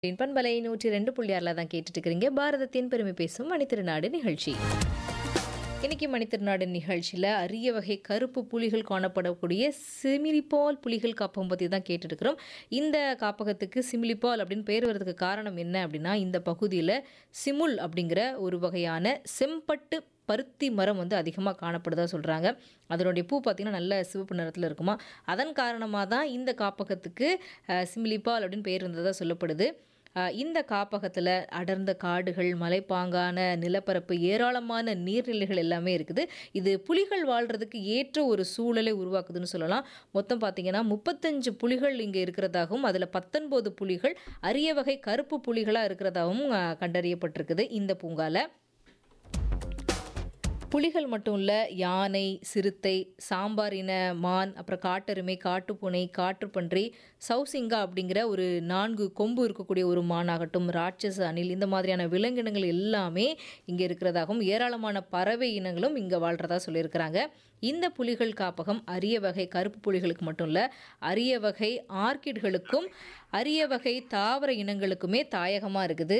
பண்பலை நூற்றி ரெண்டு புள்ளி ஆறில் தான் கேட்டுட்டு இருக்கிறீங்க பாரதத்தின் பெருமை பேசும் மணித்திருநாடு நிகழ்ச்சி இன்னைக்கு மணித்திருநாடு நிகழ்ச்சியில் அரிய வகை கருப்பு புலிகள் காணப்படக்கூடிய சிமிலிபால் புலிகள் காப்பகம் பற்றி தான் கேட்டுருக்கிறோம் இந்த காப்பகத்துக்கு சிமிலிபால் அப்படின்னு பேர் வர்றதுக்கு காரணம் என்ன அப்படின்னா இந்த பகுதியில் சிமுல் அப்படிங்கிற ஒரு வகையான செம்பட்டு பருத்தி மரம் வந்து அதிகமாக காணப்படுதா சொல்கிறாங்க அதனுடைய பூ பார்த்திங்கன்னா நல்ல சிவப்பு நிறத்தில் இருக்குமா அதன் காரணமாக தான் இந்த காப்பகத்துக்கு அஹ், சிமிலிபால் அப்படின்னு பேர் இருந்ததாக சொல்லப்படுது அஹ், இந்த காப்பகத்தில் அடர்ந்த காடுகள் மலைப்பாங்கான நிலப்பரப்பு ஏராளமான நீர்நிலைகள் எல்லாமே இருக்குது இது புலிகள் வாழ்கிறதுக்கு ஏற்ற ஒரு சூழலை உருவாக்குதுன்னு சொல்லலாம் மொத்தம் பார்த்திங்கன்னா முப்பத்தஞ்சு புலிகள் இங்கே இருக்கிறதாகவும் அதில் பத்தொன்பது புலிகள் அரிய வகை கருப்பு புலிகளாக இருக்கிறதாகவும் அஹ், கண்டறியப்பட்டிருக்குது இந்த பூங்கால புலிகள் மட்டும் இல்லை யானை சிறுத்தை சாம்பார் இன மான் அப்புறம் காட்டெருமை காட்டுப்பூனை காட்டுப்பன்றி சவுசிங்கா அப்படிங்கிற ஒரு நான்கு கொம்பு இருக்கக்கூடிய ஒரு மானாகட்டும் ராட்சச அணில் இந்த மாதிரியான விலங்கினங்கள் எல்லாமே இங்கே இருக்கிறதாகவும் ஏராளமான பறவை இனங்களும் இங்கே வாழ்கிறதா சொல்லியிருக்கிறாங்க இந்த புலிகள் காப்பகம் அரிய வகை கருப்பு புலிகளுக்கு மட்டும் இல்லை அரிய வகை ஆர்கிட்களுக்கும் அரிய வகை தாவர இனங்களுக்குமே தாயகமாக இருக்குது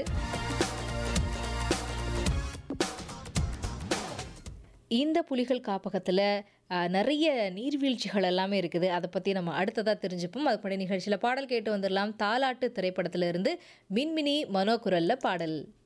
இந்த புலிகள் காப்பகத்தில் நிறைய நீர்வீழ்ச்சிகள் எல்லாமே இருக்குது அதை பற்றி நம்ம அடுத்ததாக தெரிஞ்சுப்போம் அது படி நிகழ்ச்சியில் பாடல் கேட்டு வந்துடலாம் தாலாட்டு திரைப்படத்துல இருந்து மின்மினி மனோகுரல்ல பாடல்